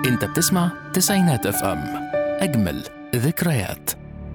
انت بتسمع تسعينات اف ام اجمل ذكريات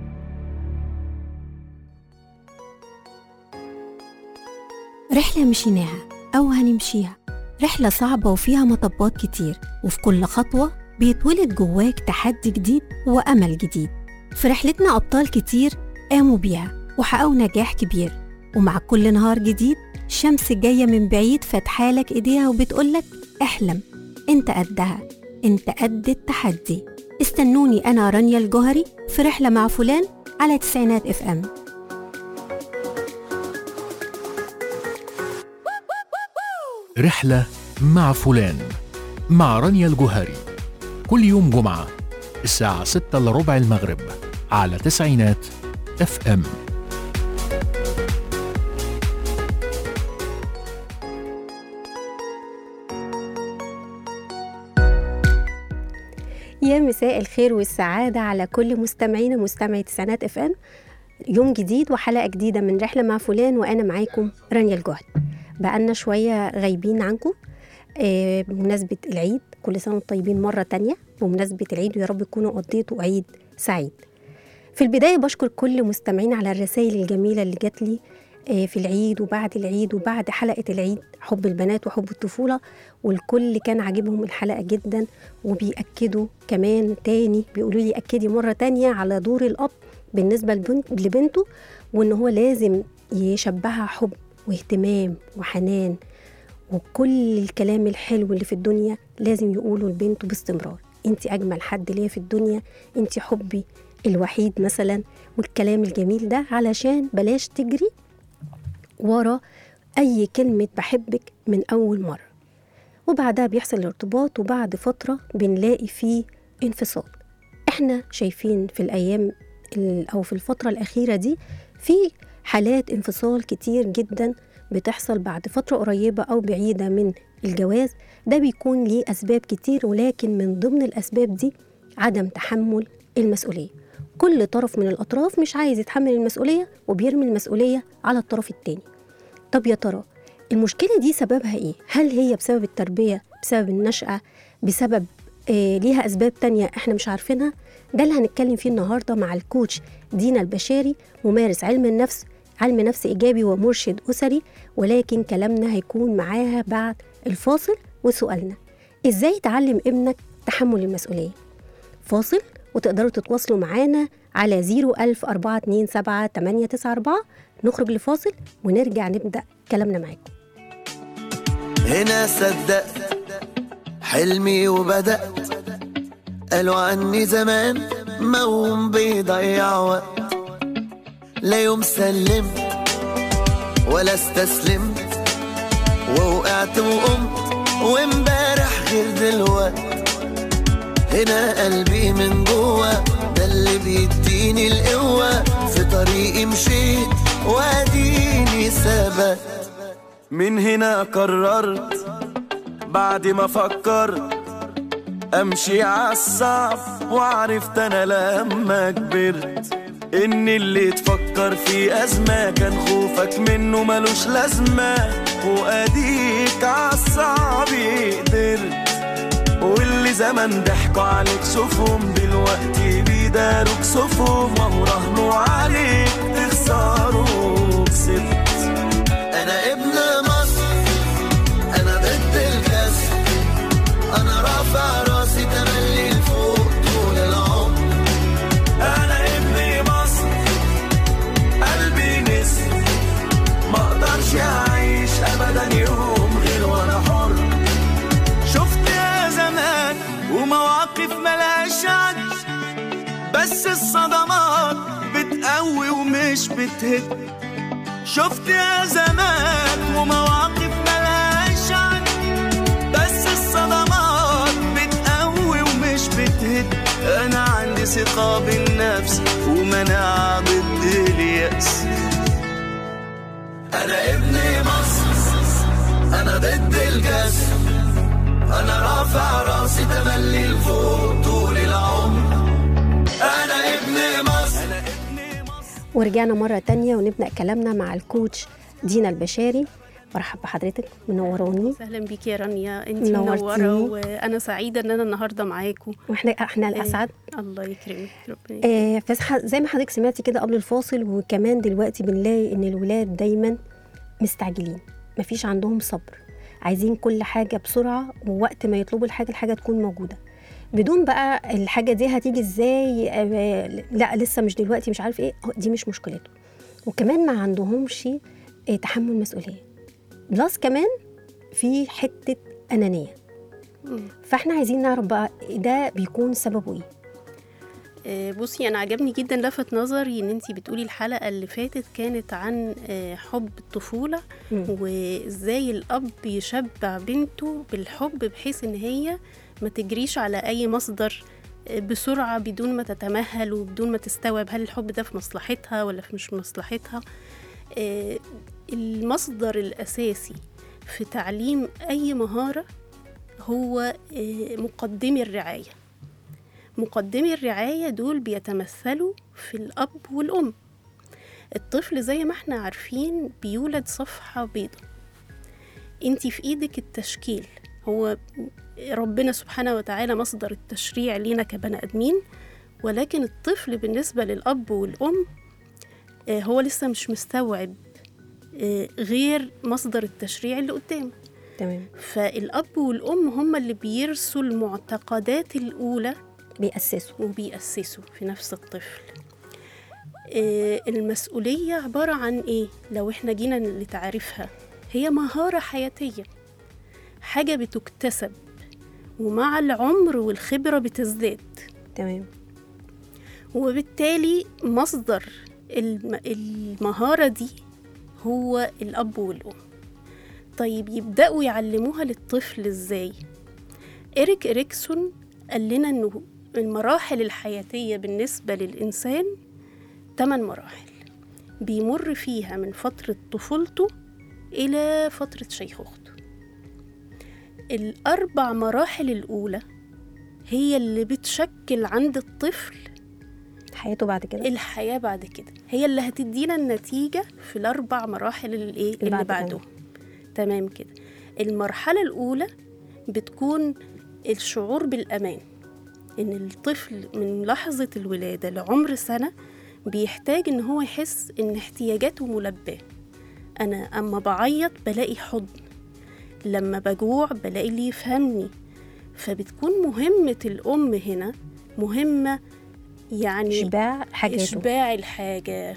رحلة مشيناها أو هنمشيها رحلة صعبة وفيها مطبات كتير وفي كل خطوة بيتولد جواك تحدي جديد وأمل جديد في رحلتنا أبطال كتير قاموا بيها وحققوا نجاح كبير ومع كل نهار جديد الشمس جاية من بعيد فاتحالك إيديها وبتقولك احلم انت قدها انت قد التحدي استنوني أنا رانيا الجوهري في رحلة مع فلان على تسعينات اف ام رحلة مع فلان مع رانيا الجوهري كل يوم جمعة الساعة 6 إلا ربع المغرب على تسعينات اف ام يا مساء الخير والسعادة على كل مستمعينا مستمعي تسعينات اف ام يوم جديد وحلقة جديدة من رحلة مع فلان وأنا معاكم رانيا الجهد بقالنا شوية غايبين عنكم آه، بمناسبة العيد كل سنة وانتم طيبين مرة تانية بمناسبة العيد ويا رب تكونوا قضيتوا عيد سعيد في البداية بشكر كل مستمعين على الرسائل الجميلة اللي جات لي آه، في العيد وبعد العيد وبعد حلقة العيد حب البنات وحب الطفولة والكل كان عاجبهم الحلقة جدا وبيأكدوا كمان تاني بيقولوا لي أكدي مرة تانية على دور الأب بالنسبة لبنت- لبنته وإن هو لازم يشبهها حب واهتمام وحنان وكل الكلام الحلو اللي في الدنيا لازم يقوله لبنته باستمرار انت اجمل حد ليا في الدنيا انت حبي الوحيد مثلا والكلام الجميل ده علشان بلاش تجري ورا اي كلمه بحبك من اول مره وبعدها بيحصل الارتباط وبعد فتره بنلاقي فيه انفصال احنا شايفين في الايام ال- او في الفتره الاخيره دي في حالات انفصال كتير جدا بتحصل بعد فترة قريبة أو بعيدة من الجواز ده بيكون ليه أسباب كتير ولكن من ضمن الأسباب دي عدم تحمل المسؤولية كل طرف من الأطراف مش عايز يتحمل المسؤولية وبيرمي المسؤولية على الطرف التاني طب يا ترى المشكلة دي سببها إيه؟ هل هي بسبب التربية بسبب النشأة بسبب آه ليها أسباب تانية إحنا مش عارفينها ده اللي هنتكلم فيه النهاردة مع الكوتش دينا البشاري ممارس علم النفس علم نفس إيجابي ومرشد أسري ولكن كلامنا هيكون معاها بعد الفاصل وسؤالنا إزاي تعلم ابنك تحمل المسؤولية فاصل وتقدروا تتواصلوا معانا على 010427894 نخرج لفاصل ونرجع نبدأ كلامنا معاكم هنا صدقت حلمي وبدأت قالوا عني زمان موهوم بيضيع وقت لا يوم سلمت ولا استسلمت ووقعت وقمت وامبارح غير دلوقت هنا قلبي من جوه ده اللي بيديني القوة في طريقي مشيت واديني ثبت من هنا قررت بعد ما فكرت امشي عالصعب وعرفت انا لما كبرت ان اللي تفكر في ازمه كان خوفك منه ملوش لازمه واديك عالصعب قدرت واللي زمان ضحكوا عليك شوفهم دلوقتي بيداروك صفهم وهو راهنوا عليك تخسروا كسبت انا ابن مصر انا ضد الكسر انا رافع راسي تملي لفوق طول العمر انا ابن مصر قلبي نسر ما اقدرش اعيش ابدا يوم غير وانا حر شفت يا زمان ومواقف ملهاش عد بس الصدمات بتقوي ومش بتهد شفت يا زمان ومواقف ملهاش عد بس الصدمات بتقوي ومش بتهد انا عندي ثقة بالنفس ومناعة ضد اليأس انا ابن مصر انا ضد الكسر انا رافع راسي تملي لفوق طول العمر انا ابن مصر انا ابن مصر ورجعنا مرة تانية ونبدأ كلامنا مع الكوتش دينا البشاري برحب بحضرتك منوراني اهلا بيكي يا رانيا انت نورتيني. منوره وانا سعيده ان انا النهارده معاكم واحنا احنا الاسعد الله يكرمك ربنا آه بس ح- زي ما حضرتك سمعتي كده قبل الفاصل وكمان دلوقتي بنلاقي ان الولاد دايما مستعجلين مفيش عندهم صبر عايزين كل حاجة بسرعة ووقت ما يطلبوا الحاجة الحاجة تكون موجودة بدون بقى الحاجة دي هتيجي ازاي آه لا لسه مش دلوقتي مش عارف ايه هو دي مش مشكلته وكمان ما عندهمش آه تحمل مسؤولية بلس كمان في حتة أنانية مم. فاحنا عايزين نعرف بقى ده بيكون سببه ايه آه، بصي انا عجبني جدا لفت نظري ان انت بتقولي الحلقه اللي فاتت كانت عن آه، حب الطفوله مم. وازاي الاب يشبع بنته بالحب بحيث ان هي ما تجريش على اي مصدر آه، بسرعه بدون ما تتمهل وبدون ما تستوعب هل الحب ده في مصلحتها ولا في مش مصلحتها آه، المصدر الاساسي في تعليم اي مهاره هو آه، مقدمي الرعايه مقدمي الرعاية دول بيتمثلوا في الأب والأم الطفل زي ما احنا عارفين بيولد صفحة بيضة انتي في ايدك التشكيل هو ربنا سبحانه وتعالى مصدر التشريع لينا كبني ادمين ولكن الطفل بالنسبة للأب والأم آه، هو لسه مش مستوعب آه، غير مصدر التشريع اللي قدامه تمام فالأب والأم هم اللي بيرسوا المعتقدات الأولى بيأسسوا وبيأسسوا في نفس الطفل آه، المسؤولية عبارة عن إيه؟ لو إحنا جينا لتعريفها هي مهارة حياتية حاجة بتكتسب ومع العمر والخبرة بتزداد تمام وبالتالي مصدر الم- المهارة دي هو الأب والأم طيب يبدأوا يعلموها للطفل إزاي؟ إريك إريكسون قال لنا إنه المراحل الحياتية بالنسبة للإنسان تمن مراحل بيمر فيها من فترة طفولته إلى فترة شيخوخته الأربع مراحل الأولى هي اللي بتشكل عند الطفل حياته بعد كده الحياة بعد كده هي اللي هتدينا النتيجة في الأربع مراحل الايه اللي, بعد بعدهم تمام كده المرحلة الأولى بتكون الشعور بالأمان إن الطفل من لحظة الولادة لعمر سنة بيحتاج إن هو يحس إن احتياجاته ملباة أنا أما بعيط بلاقي حضن لما بجوع بلاقي اللي يفهمني فبتكون مهمة الأم هنا مهمة يعني إشباع حاجاته إشباع الحاجة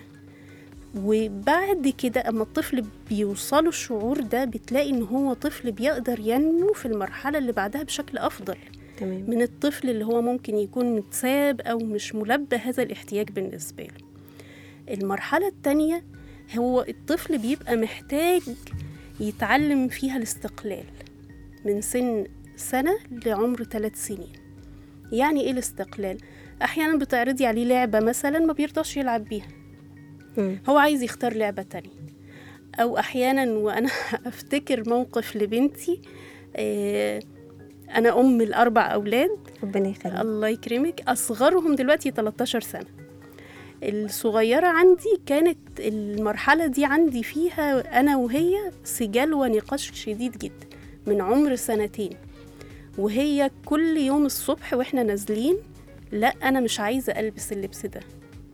وبعد كده أما الطفل بيوصله الشعور ده بتلاقي إن هو طفل بيقدر ينمو في المرحلة اللي بعدها بشكل أفضل تمام من الطفل اللي هو ممكن يكون متساب أو مش ملبى هذا الاحتياج بالنسبة له المرحلة التانية هو الطفل بيبقى محتاج يتعلم فيها الاستقلال من سن سنة لعمر ثلاث سنين يعني إيه الاستقلال؟ أحيانا بتعرضي عليه لعبة مثلا ما بيرضاش يلعب بيها مم. هو عايز يختار لعبة تانية أو أحيانا وأنا أفتكر موقف لبنتي آه، أنا أم الأربع أولاد ربنا يخليك الله يكرمك أصغرهم دلوقتي 13 سنة الصغيرة عندي كانت المرحلة دي عندي فيها أنا وهي سجال ونقاش شديد جدا من عمر سنتين وهي كل يوم الصبح وإحنا نازلين لا أنا مش عايزة ألبس اللبس ده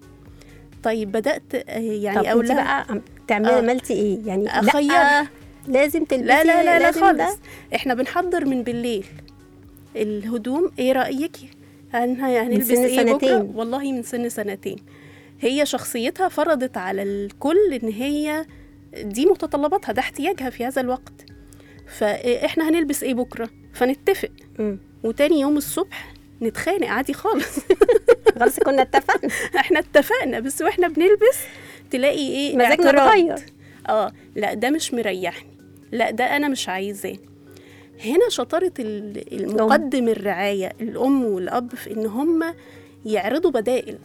طيب بدأت آه، يعني طب أقول انت لها بقى عم- تعملي آه. عملتي ايه يعني أخيرها. لا لازم تلبسي لا لا لا, لا لازم خالص ده. احنا بنحضر من بالليل الهدوم ايه رأيك هن- هنلبس سن ايه بكرة سنتين. والله من سن سنتين هي شخصيتها فرضت على الكل ان هي دي متطلباتها ده احتياجها في هذا الوقت فاحنا هنلبس ايه بكرة فنتفق مم. وتاني يوم الصبح نتخانق عادي خالص خلاص كنا اتفقنا احنا اتفقنا بس واحنا بنلبس تلاقي ايه مزاجنا اعتراض. اتغير. اه لا ده مش مريحني لا ده انا مش عايزاه هنا شطارة ال- المقدم الرعاية الأم والأب في إن هم يعرضوا بدائل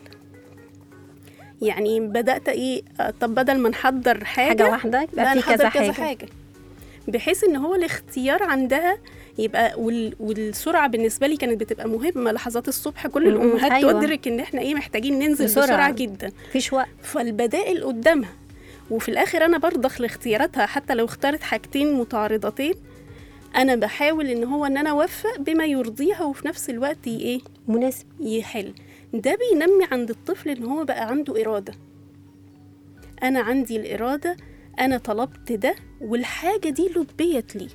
يعني بدأت إيه آه، طب بدل ما نحضر حاجة, حاجة واحدة لا يبقى في نحضر كذا كذا حاجة حاجة بحيث إن هو الاختيار عندها يبقى وال... والسرعة بالنسبة لي كانت بتبقى مهمة لحظات الصبح كل م- م، الأمهات أيوة. تدرك إن إحنا إيه محتاجين ننزل بسرعة. بسرعة, بسرعة جدا مفيش وقت فالبدائل قدامها وفي الاخر انا برضخ لاختياراتها حتى لو اختارت حاجتين متعارضتين انا بحاول ان هو ان انا اوفق بما يرضيها وفي نفس الوقت ي- ايه مناسب يحل ده بينمي عند الطفل ان هو بقى عنده اراده انا عندي الاراده انا طلبت ده والحاجه دي لبيت لي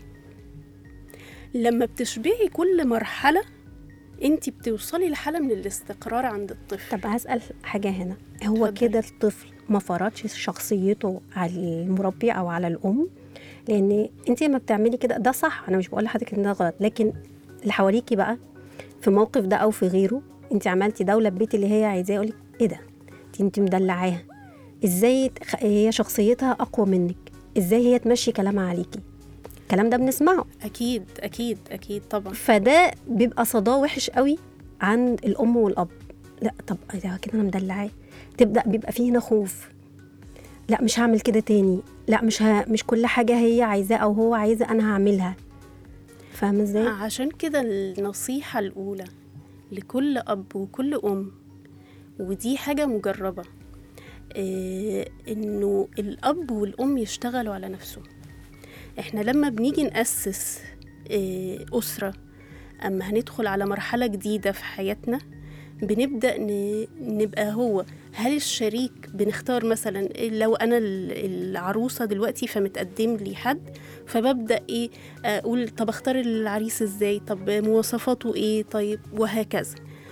لما بتشبعي كل مرحله انت بتوصلي لحاله من الاستقرار عند الطفل طب هسأل حاجة هنا هو اتفضلي. كده الطفل ما فرضش شخصيته على المربي أو على الأم لأن أنت لما بتعملي كده ده صح أنا مش بقول لحضرتك إن ده غلط لكن اللي حواليكي بقى في موقف ده أو في غيره أنت عملتي ده ولبيتي اللي هي عايزاه يقولك إيه ده أنت أنت مدلعاها إزاي تخ- هي شخصيتها أقوى منك إزاي هي تمشي كلامها عليكي الكلام ده بنسمعه اكيد اكيد اكيد طبعا فده بيبقى صداه وحش قوي عن الام والاب لا طب ده كده انا مدلعاه تبدا بيبقى فيه هنا خوف لا مش هعمل كده تاني لا مش ه... مش كل حاجه هي عايزاه او هو عايزه انا هعملها فاهمه ازاي عشان كده النصيحة الأولى لكل أب وكل أم ودي حاجة مجربة إيه إنه الأب والأم يشتغلوا على نفسهم إحنا لما بنيجي نأسس إيه أسرة أما هندخل على مرحلة جديدة في حياتنا بنبدأ ن- نبقى هو هل الشريك بنختار مثلا لو أنا ال- العروسة دلوقتي فمتقدم لي حد فببدأ إيه اقول طب اختار العريس ازاي طب مواصفاته ايه طيب وهكذا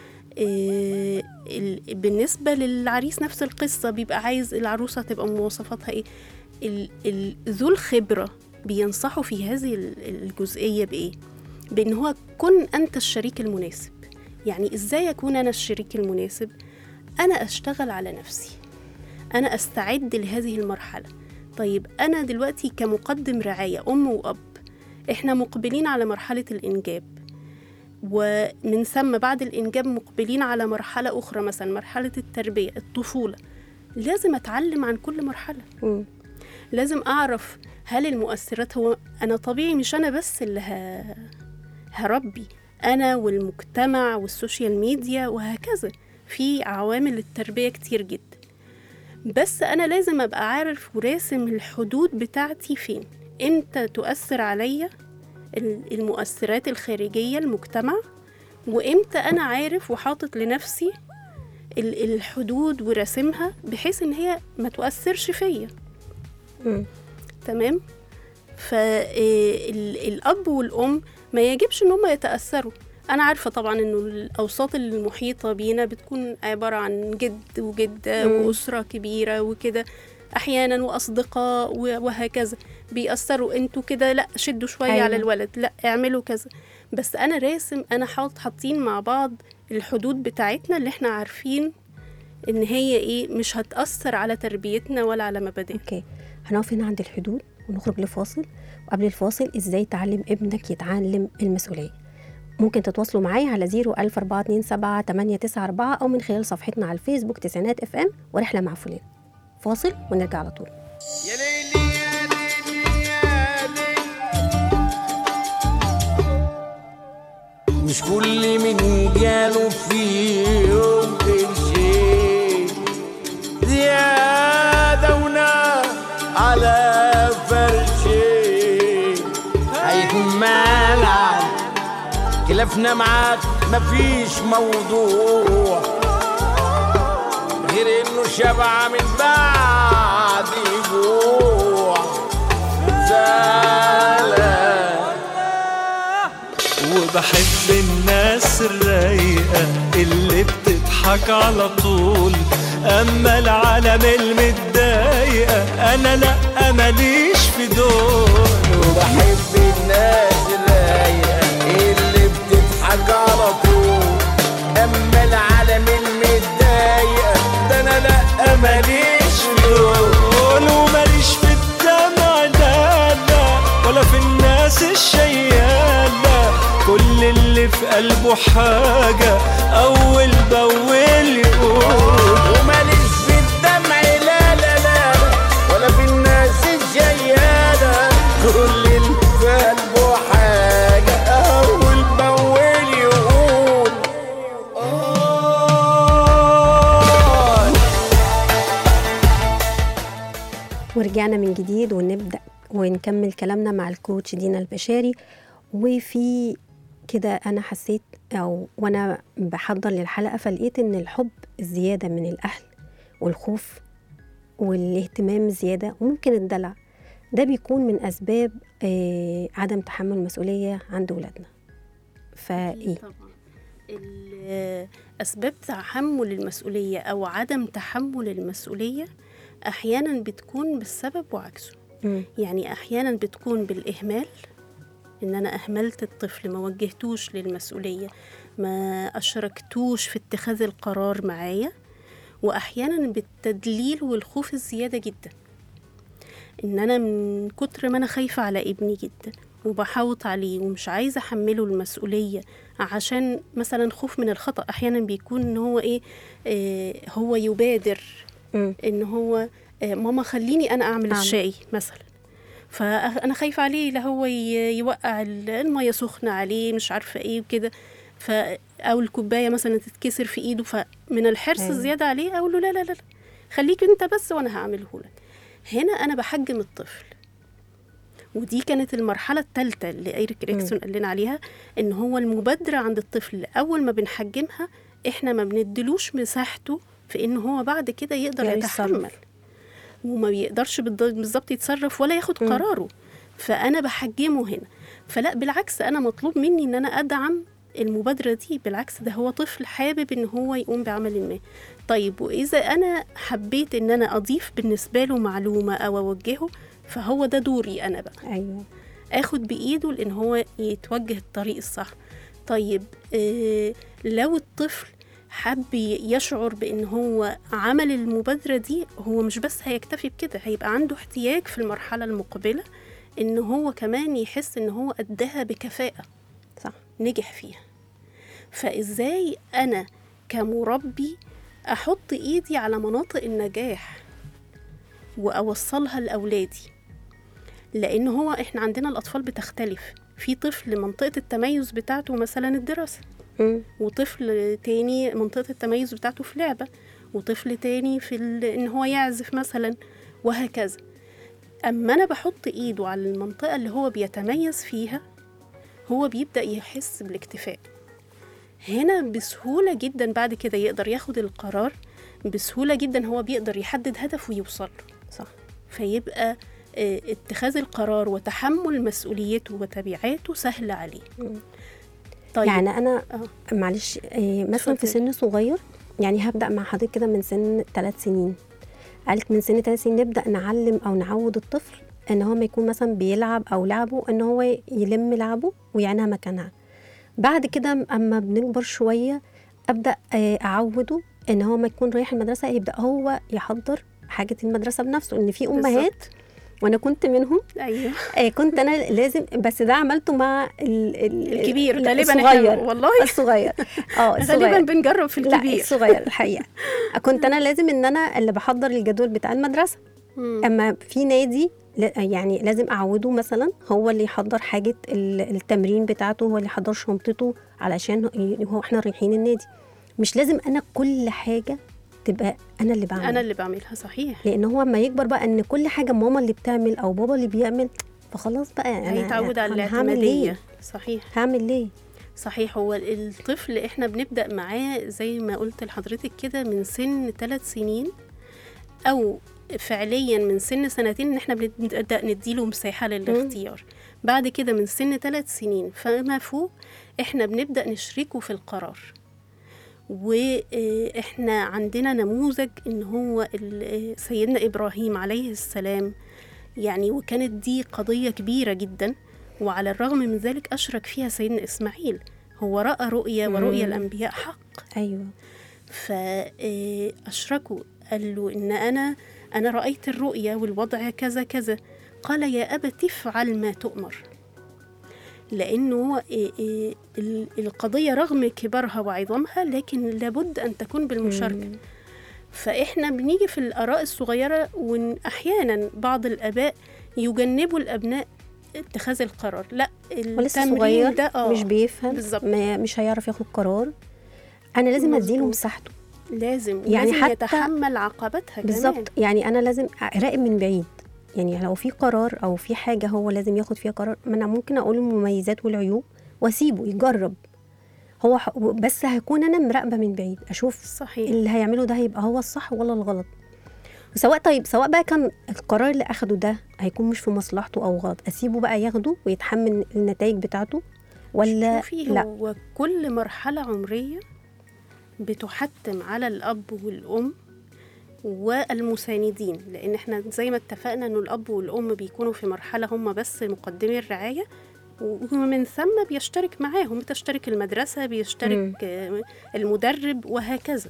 إيه ال- بالنسبه للعريس نفس القصه بيبقى عايز العروسه تبقى مواصفاتها ايه ال- ال- ذو الخبره بينصحوا في هذه ال- الجزئيه بايه بان هو كن انت الشريك المناسب يعني ازاي اكون انا الشريك المناسب انا اشتغل على نفسي انا استعد لهذه المرحله طيب انا دلوقتي كمقدم رعايه ام واب احنا مقبلين على مرحله الانجاب ومن ثم بعد الانجاب مقبلين على مرحله اخرى مثلا مرحله التربيه الطفوله لازم اتعلم عن كل مرحله مم. لازم اعرف هل المؤثرات هو انا طبيعي مش انا بس اللي ه... هربي انا والمجتمع والسوشيال ميديا وهكذا في عوامل التربيه كتير جدا بس انا لازم ابقى عارف وراسم الحدود بتاعتي فين امتى تؤثر عليا ال- المؤثرات الخارجيه المجتمع وامتى انا عارف وحاطط لنفسي ال- الحدود وراسمها بحيث ان هي ما تؤثرش فيا مم. تمام فالاب والام ما يجبش ان هم يتاثروا انا عارفه طبعا انه الاوساط المحيطه بينا بتكون عباره عن جد وجده مم. واسره كبيره وكده احيانا واصدقاء و- وهكذا بيأثروا انتوا كده لا شدوا شويه أيوة. أيوة. على الولد لا اعملوا كذا بس انا راسم انا حاط حاطين مع بعض الحدود بتاعتنا اللي احنا عارفين ان هي ايه مش هتأثر على تربيتنا ولا على مبادئنا اوكي هنقف هنا عند الحدود ونخرج لفاصل وقبل الفاصل ازاي تعلم ابنك يتعلم المسؤوليه ممكن تتواصلوا معايا على 01427 او من خلال صفحتنا على الفيسبوك تسعينات اف ام ورحله مع فلان فاصل ونرجع على طول يا ليلي يا ليلي يا ليلي مش كل من جاله في يوم قرشين زيادة ونار على فرشين هيكون ملعب خلافنا معاك مفيش موضوع غير انه شبع من بعد جوع زعلان وبحب الناس الرايقة اللي بتضحك على طول أما العالم المتضايقة أنا لأ ماليش في دول وبحب الناس الرايقة اللي بتضحك على طول اما العالم المتضايقة ده انا لا ماليش في دول دول وماليش في الدمع لا لا ولا في الناس الشيالة كل اللي في قلبه حاجة أول بأول يقول وماليش في الدمع لا لا لا ولا في الناس الجيالة كل اللي في قلبه حاجة أول بأول يقول آه ورجعنا من جديد ونبدأ ونكمل كلامنا مع الكوتش دينا البشاري وفي كده أنا حسيت أو وأنا بحضر للحلقة فلقيت إن الحب الزيادة من الأهل والخوف والاهتمام الزيادة وممكن الدلع ده بيكون من أسباب آه عدم تحمل المسؤولية عند ولادنا فإيه؟ طبعا ال- أسباب تحمل المسؤولية أو عدم تحمل المسؤولية أحيانا بتكون بالسبب وعكسه مم. يعني أحيانا بتكون بالإهمال إن أنا أهملت الطفل ما وجهتوش للمسؤولية ما أشركتوش في اتخاذ القرار معايا وأحيانا بالتدليل والخوف الزيادة جدا إن أنا من كتر ما أنا خايفة على ابني جدا وبحوط عليه ومش عايزة أحمله المسؤولية عشان مثلا خوف من الخطأ أحيانا بيكون إن هو إيه آه هو يبادر مم. ان هو آه، ماما خليني انا اعمل أعمل. الشاي مثلا فانا خايفه عليه لا هو ي- يوقع ال- الميه سخنه عليه مش عارفه ايه وكده ف او الكوبايه مثلا تتكسر في ايده فمن الحرص أيوة. الزياده عليه اقول له لا لا لا لا، خليك انت بس وانا هعمله لك هنا انا بحجم الطفل ودي كانت المرحلة الثالثة اللي إيريك إريكسون قال لنا عليها إن هو المبادرة عند الطفل أول ما بنحجمها إحنا ما بندلوش مساحته في إن هو بعد كده يقدر يقدر يتحمل يتصرف. وما بيقدرش بالض- بالظبط يتصرف ولا ياخد مم. قراره فأنا بحجمه هنا فلا بالعكس أنا مطلوب مني إن أنا أدعم المبادرة دي بالعكس ده هو طفل حابب إن هو يقوم بعمل ما طيب وإذا أنا حبيت إن أنا أضيف بالنسبة له معلومة أو أوجهه فهو ده دوري أنا بقى أيوه اخد بايده لان هو يتوجه الطريق الصح طيب آه لو الطفل حب يشعر بان هو عمل المبادره دي هو مش بس هيكتفي بكده هيبقى عنده احتياج في المرحله المقبله ان هو كمان يحس ان هو اداها بكفاءه صح نجح فيها فازاي انا كمربي احط ايدي على مناطق النجاح واوصلها لاولادي لان هو احنا عندنا الاطفال بتختلف في طفل منطقه التميز بتاعته مثلا الدراسه مم. وطفل تاني منطقه التميز بتاعته في لعبه وطفل تاني في ال... ان هو يعزف مثلا وهكذا اما انا بحط ايده على المنطقه اللي هو بيتميز فيها هو بيبدا يحس بالاكتفاء هنا بسهوله جدا بعد كده يقدر ياخد القرار بسهوله جدا هو بيقدر يحدد هدف ويوصل له صح فيبقى آه، اتخاذ القرار وتحمل مسؤوليته وتبعاته سهل عليه طيب يعني انا آه. معلش آه، مثلا في اتفضلي. سن صغير يعني هبدا مع حضرتك كده من سن ثلاث سنين قالت من سن ثلاث سنين نبدا نعلم او نعود الطفل ان هو ما يكون مثلا بيلعب او لعبه ان هو يلم لعبه ويعينها مكانها بعد كده اما بنكبر شويه ابدا آه، اعوده ان هو ما يكون رايح المدرسه يبدا هو يحضر حاجه المدرسه بنفسه ان في امهات بالظبط. وانا كنت منهم ايوه آه، كنت انا لازم بس ده عملته مع ال ال الكبير لا، غالبا الصغير احنا والله الصغير اه غالبا الصغير بنجرب في لا الكبير الصغير الحقيقه كنت انا لازم ان انا اللي بحضر الجدول بتاع المدرسه مم. اما في نادي لا- يعني لازم اعوده مثلا هو اللي يحضر حاجه ال- التمرين بتاعته هو اللي يحضر شنطته علشان هو احنا رايحين النادي مش لازم انا كل حاجه تبقى انا اللي بعمل انا اللي بعملها صحيح لان هو اما يكبر بقى ان كل حاجه ماما اللي بتعمل او بابا اللي بيعمل فخلاص بقى انا هيتعود على أنا هعمل الاعتماديه ليه صحيح هعمل ليه صحيح هو الطفل احنا بنبدا معاه زي ما قلت لحضرتك كده من سن ثلاث سنين او فعليا من سن سنتين ان احنا بنبدا نديله مساحه للاختيار بعد كده من سن ثلاث سنين فما فوق احنا بنبدا نشركه في القرار واحنا عندنا نموذج ان هو ال- سيدنا ابراهيم عليه السلام يعني وكانت دي قضيه كبيره جدا وعلى الرغم من ذلك اشرك فيها سيدنا اسماعيل هو راى رؤيا ورؤيا مم. الانبياء حق ايوه فأشركوا قال له إن أنا أنا رأيت الرؤيا والوضع كذا كذا قال يا أبت افعل ما تؤمر لأنه هو إيه إيه ال- القضية رغم كبرها وعظمها لكن لابد أن تكون بالمشاركة فإحنا بنيجي في الآراء الصغيرة وأحيانا بعض الآباء يجنبوا الأبناء اتخاذ القرار لا ولسه التمرين صغير ده آه مش بيفهم بالظبط. ما مش هيعرف ياخد قرار انا لازم اديله مظبوط. مساحته لازم يعني يعني لازم حتى- يتحمل عقباتها كمان بالظبط يعني انا لازم اراقب من بعيد يعني لو في قرار او في حاجه هو لازم ياخد فيها قرار ما انا ممكن اقول المميزات والعيوب واسيبه يجرب هو ح- بس هكون انا مراقبه من بعيد اشوف صحيح اللي هيعمله ده هيبقى هو الصح ولا الغلط وسواء طيب سواء بقى كان القرار اللي اخده ده هيكون مش في مصلحته او غلط اسيبه بقى ياخده ويتحمل النتائج بتاعته ولا شوفي لا هو كل مرحلة عمرية بتحتم على الأب والأم والمساندين لأن احنا زي ما اتفقنا إنه الأب والأم بيكونوا في مرحلة هم بس مقدمي الرعاية ومن ثم بيشترك معاهم بتشترك المدرسة بيشترك آه، المدرب وهكذا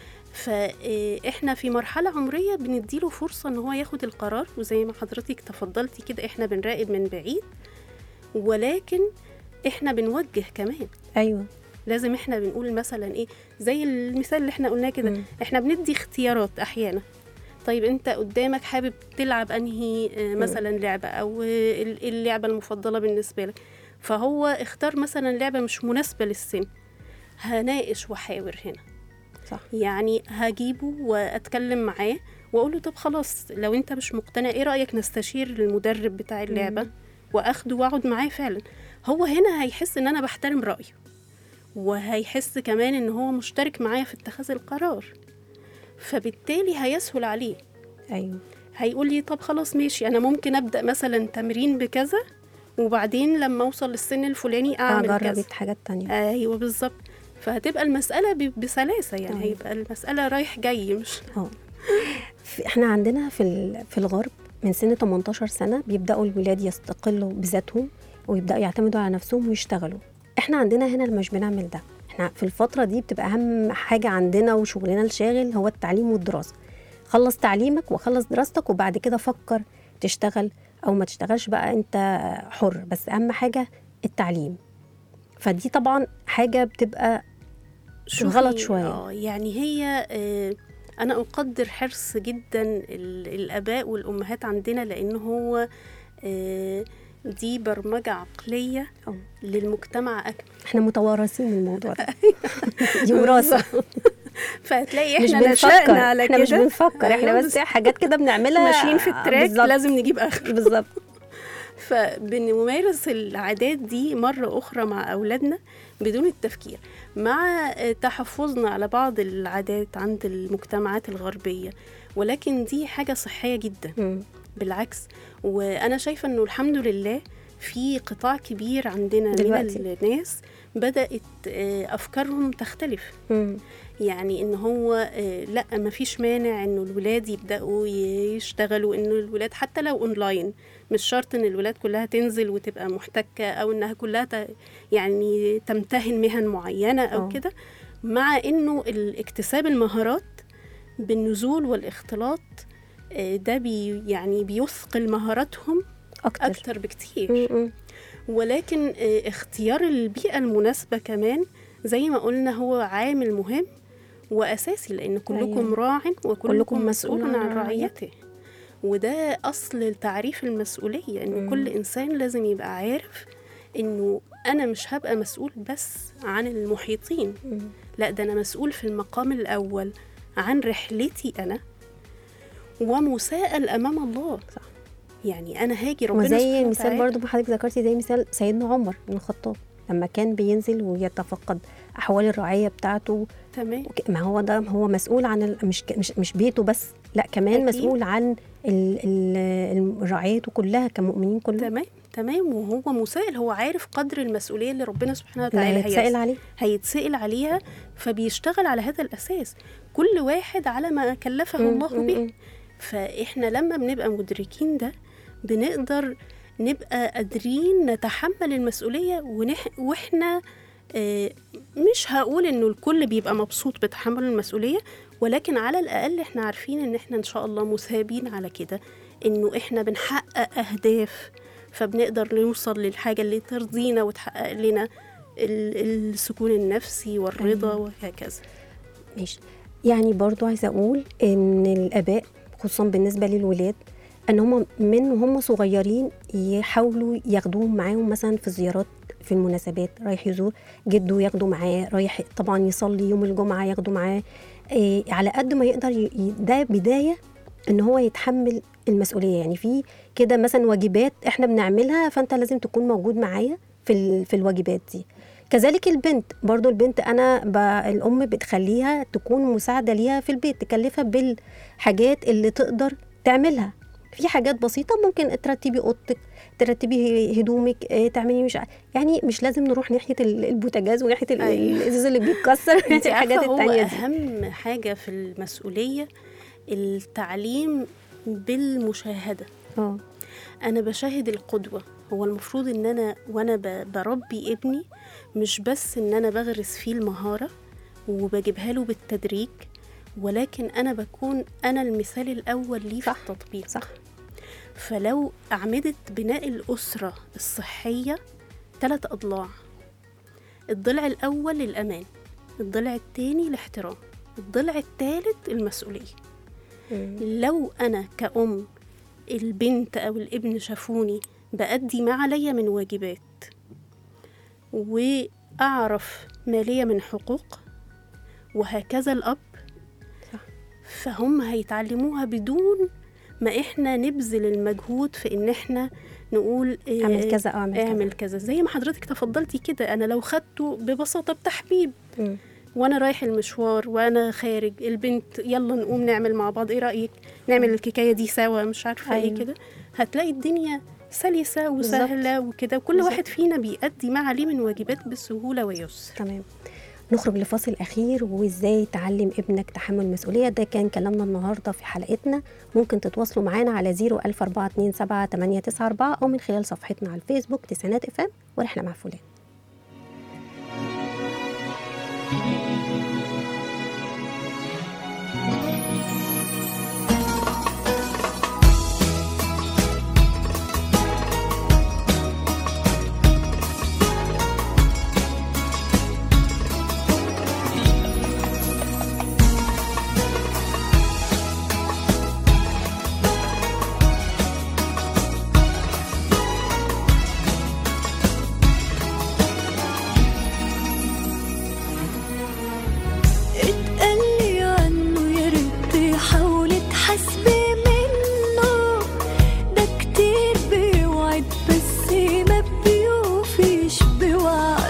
فاحنا في مرحلة عمرية بنديله فرصة ان هو ياخد القرار وزي ما حضرتك تفضلتي كده احنا بنراقب من بعيد ولكن احنا بنوجه كمان ايوه لازم احنا بنقول مثلا ايه زي المثال اللي احنا قلناه كده مم. احنا بندي اختيارات احيانا طيب انت قدامك حابب تلعب انهي آه، مثلا لعبه او آه، ال- اللعبه المفضله بالنسبه لك فهو اختار مثلا لعبه مش مناسبه للسن هناقش واحاور هنا صح يعني هجيبه واتكلم معاه واقول له طب خلاص لو انت مش مقتنع ايه رايك نستشير المدرب بتاع اللعبه واخده واقعد معاه فعلا هو هنا هيحس ان انا بحترم رايه وهيحس كمان ان هو مشترك معايا في اتخاذ القرار فبالتالي هيسهل عليه ايوه هيقول لي طب خلاص ماشي انا ممكن ابدا مثلا تمرين بكذا وبعدين لما اوصل للسن الفلاني اعمل اجرب كذا حاجات تانية ايوه بالظبط فهتبقى المساله ب- بسلاسه يعني أيوة. هيبقى المساله رايح جاي مش اه في- احنا عندنا في ال- في الغرب من سن 18 سنه بيبداوا الولاد يستقلوا بذاتهم ويبداوا يعتمدوا على نفسهم ويشتغلوا احنا عندنا هنا مش بنعمل ده احنا في الفتره دي بتبقى اهم حاجه عندنا وشغلنا الشاغل هو التعليم والدراسه خلص تعليمك وخلص دراستك وبعد كده فكر تشتغل او ما تشتغلش بقى انت حر بس اهم حاجه التعليم فدي طبعا حاجه بتبقى شوفي، غلط شوية. اه يعني هي آه، انا اقدر حرص جدا ال- الاباء والامهات عندنا لان هو آه، دي برمجه عقليه أه. للمجتمع اكمل احنا متوارثين من الموضوع ده دي وراثه فهتلاقي مش احنا بنفكر نشأنا على احنا كده مش بنفكر احنا أيوة، بس حاجات كده بنعملها ماشيين في التراك بالظبط. لازم نجيب اخر بالظبط فبنمارس العادات دي مرة أخرى مع أولادنا بدون التفكير مع تحفظنا على بعض العادات عند المجتمعات الغربية ولكن دي حاجة صحية جدا مم. بالعكس وأنا شايفة أنه الحمد لله في قطاع كبير عندنا دلوقتي. من الناس بدأت آه، أفكارهم تختلف مم. يعني ان هو آه، لا ما فيش مانع انه الولاد يبداوا يشتغلوا انه الولاد حتى لو اونلاين مش شرط ان الولاد كلها تنزل وتبقى محتكه او انها كلها ت- يعني تمتهن مهن معينه او آه. كده مع انه ال- اكتساب المهارات بالنزول والاختلاط آه، ده بي يعني بيثقل مهاراتهم اكتر اكتر بكتير مم. مم. ولكن آه، اختيار البيئة المناسبة كمان زي ما قلنا هو عامل مهم وأساسي لأن كلكم أيوة. راع وكلكم كلكم مسؤول مسؤول عن عن رعيته وده أصل تعريف المسؤولية إن مم. كل إنسان لازم يبقى عارف إنه أنا مش هبقى مسؤول بس عن المحيطين مم. لا ده أنا مسؤول في المقام الأول عن رحلتي أنا ومساءل أمام الله صح. يعني أنا هاجي ربنا وزي سبحانه مثال وتعالى- برضو ما حضرتك ذكرتي زي مثال سيدنا عمر بن الخطاب لما كان بينزل ويتفقد احوال الرعيه بتاعته تمام وك- ما هو ده هو مسؤول عن ال... مش ك- مش مش بيته بس لا كمان أكيد. مسؤول عن ال... ال... رعيته كلها كمؤمنين كلهم تمام تمام وهو مسائل هو عارف قدر المسؤوليه اللي ربنا سبحانه اللي وتعالى هيتسائل هيس- عليه هيتسأل عليها فبيشتغل على هذا الاساس كل واحد على ما كلفه مم، الله مم، به مم. فاحنا لما بنبقى مدركين ده بنقدر نبقى قادرين نتحمل المسؤوليه ونح... واحنا آه، مش هقول انه الكل بيبقى مبسوط بتحمل المسؤوليه ولكن على الاقل احنا عارفين ان احنا ان شاء الله مثابين على كده انه احنا بنحقق اهداف فبنقدر نوصل للحاجه اللي ترضينا وتحقق لنا ال- السكون النفسي والرضا وهكذا ماشي يعني برضو عايزه اقول ان الاباء خصوصا بالنسبه للولاد ان هم من وهم صغيرين يحاولوا ياخدوهم معاهم مثلا في زيارات في المناسبات رايح يزور جده ياخده معاه رايح طبعا يصلي يوم الجمعه ياخده معاه إيه على قد ما يقدر ي- ي- ده بدايه ان هو يتحمل المسؤوليه يعني في كده مثلا واجبات احنا بنعملها فانت لازم تكون موجود معايا في ال- في الواجبات دي كذلك البنت برضو البنت انا ب... الام بتخليها تكون مساعده ليها في البيت تكلفها بالحاجات اللي تقدر تعملها في حاجات بسيطه ممكن ترتبي اوضتك ترتبي هدومك إيه، تعملي مش ع- يعني مش لازم نروح ناحيه ال- البوتاجاز وناحيه ال- أيوة. الازاز اللي بيتكسر انت ناحيه الحاجات عارفه هو التانيه دي اهم حاجه في المسؤوليه التعليم بالمشاهده اه انا بشاهد القدوه هو المفروض ان انا وانا ب- بربي ابني مش بس ان انا بغرس فيه المهاره وبجيبها له بالتدريج ولكن انا بكون انا المثال الاول ليه في صح. التطبيق صح فلو أعمدة بناء الأسرة الصحية ثلاث أضلاع الضلع الأول الأمان الضلع التاني الاحترام الضلع التالت المسؤولية مم. لو أنا كأم البنت أو الابن شافوني بأدي ما عليا من واجبات وأعرف ما ليا من حقوق وهكذا الأب صح. فهم هيتعلموها بدون ما احنا نبذل المجهود في ان احنا نقول إيه، اعمل كذا او اعمل كذا اعمل كذا زي ما حضرتك تفضلتي كده انا لو خدته ببساطه بتحبيب مم. وانا رايح المشوار وانا خارج البنت يلا نقوم نعمل مع بعض ايه رايك نعمل الكيكايه دي سوا مش عارفه ايه أيوة. كده هتلاقي الدنيا سلسه وسهله وكده وكل بالظبط. واحد فينا بيأدي ما عليه من واجبات بسهوله ويسر تمام نخرج لفاصل أخير وإزاي تعلم ابنك تحمل المسؤولية ده كان كلامنا النهاردة في حلقتنا ممكن تتواصلوا معانا على 01427 أو من خلال صفحتنا على الفيسبوك تسعينات اف ام ورحلة مع فلان اتقلي عنه يا ريت تحاولي تحاسبي منه ده كتير بيوعد بس ما بيوفيش بوعد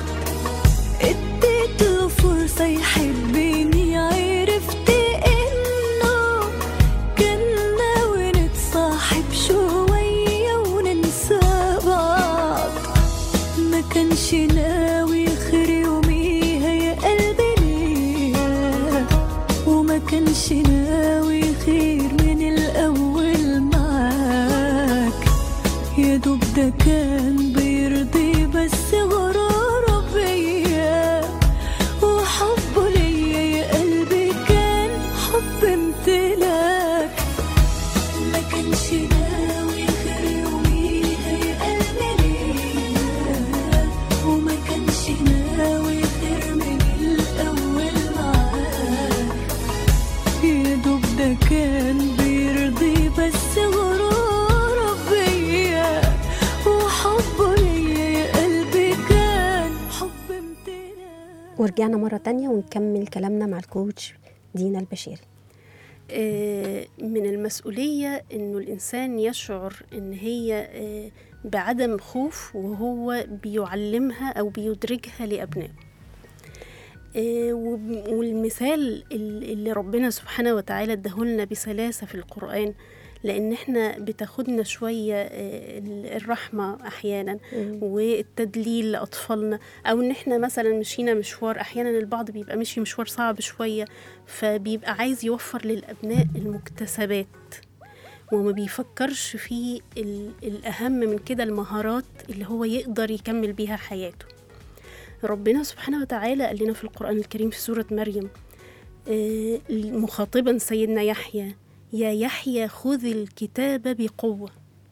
اديت له فرصة يحبني عرفت انه كان ناوي نتصاحب شوية وننسى بعض ما كانش ناوي خير يوميها يا قلبي ليا وما كانش ناوي خير من الأول معاك يا دوب ده كان بيرضي بس غراره بيا وحبه ليا يا قلبي كان حب امتلاك ما كانش ناوي خير يوميها يا قلبي ليا وما كانش ناوي خير من الأول معاك يا دوب ده كان بيرضي بس غراره بيا وحبه ليا يا قلبي كان حب امتلاك ورجعنا مرة تانية ونكمل كلامنا مع الكوتش دينا البشيري آه، من المسؤولية إنه الإنسان يشعر إن هي آه، بعدم خوف وهو بيعلمها أو بيدرجها لأبنائه آه، وب- والمثال ال- اللي ربنا سبحانه وتعالى اداهولنا بسلاسة في القرآن لأن احنا بتاخدنا شوية آه، ال- الرحمة أحيانا والتدليل لأطفالنا أو إن احنا مثلا مشينا مشوار أحيانا البعض بيبقى ماشي مشوار صعب شوية فبيبقى عايز يوفر للأبناء المكتسبات وما بيفكرش في ال- الأهم من كده المهارات اللي هو يقدر يكمل بيها حياته ربنا سبحانه وتعالى قال لنا في القرآن الكريم في سورة مريم آه، مخاطبا سيدنا يحيى يا يحيى خذ الكتاب بقوة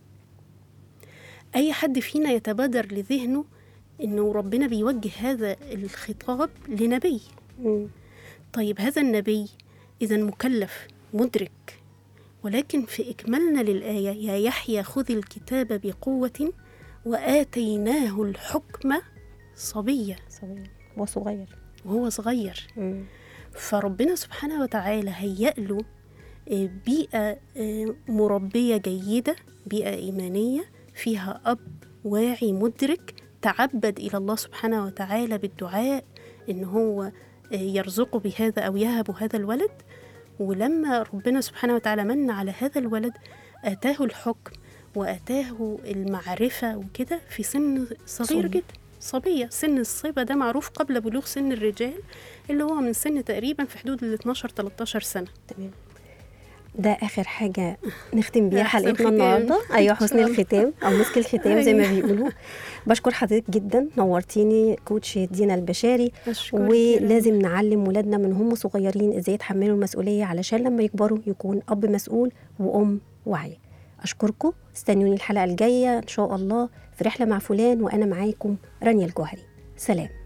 أي حد فينا يتبادر لذهنه إنه ربنا بيوجه هذا الخطاب لنبي مم. طيب هذا النبي إذا مكلف مدرك ولكن في إكمالنا للآية يا يحيى خذ الكتاب بقوة وآتيناه الحكم صبيا صغير وصغير وهو صغير مم. فربنا سبحانه وتعالى هيأ له آه، بيئة آه، مربية جيدة بيئة إيمانية فيها أب واعي مدرك تعبد إلى الله سبحانه وتعالى بالدعاء إن هو آه، يرزقه بهذا أو يهب هذا الولد ولما ربنا سبحانه وتعالى من على هذا الولد آتاه الحكم وآتاه المعرفة وكده في سن صغير صغير. جدا صبية سن الصبا ده معروف قبل بلوغ سن الرجال اللي هو من سن تقريبا في حدود ال 12 13 سنة تمام ده اخر حاجه نختم بيها أحسن حلقتنا ختام. النهارده ايوه حسن إن شاء الله. الختام او مسك الختام زي ما بيقولوا بشكر حضرتك جدا نورتيني كوتش دينا البشاري أشكرك يا ولازم نعلم ولادنا من هم صغيرين ازاي يتحملوا المسؤوليه علشان لما يكبروا يكون اب مسؤول وام واعيه اشكركم استنوني الحلقه الجايه ان شاء الله في رحله مع فلان وانا معاكم رانيا الجوهري سلام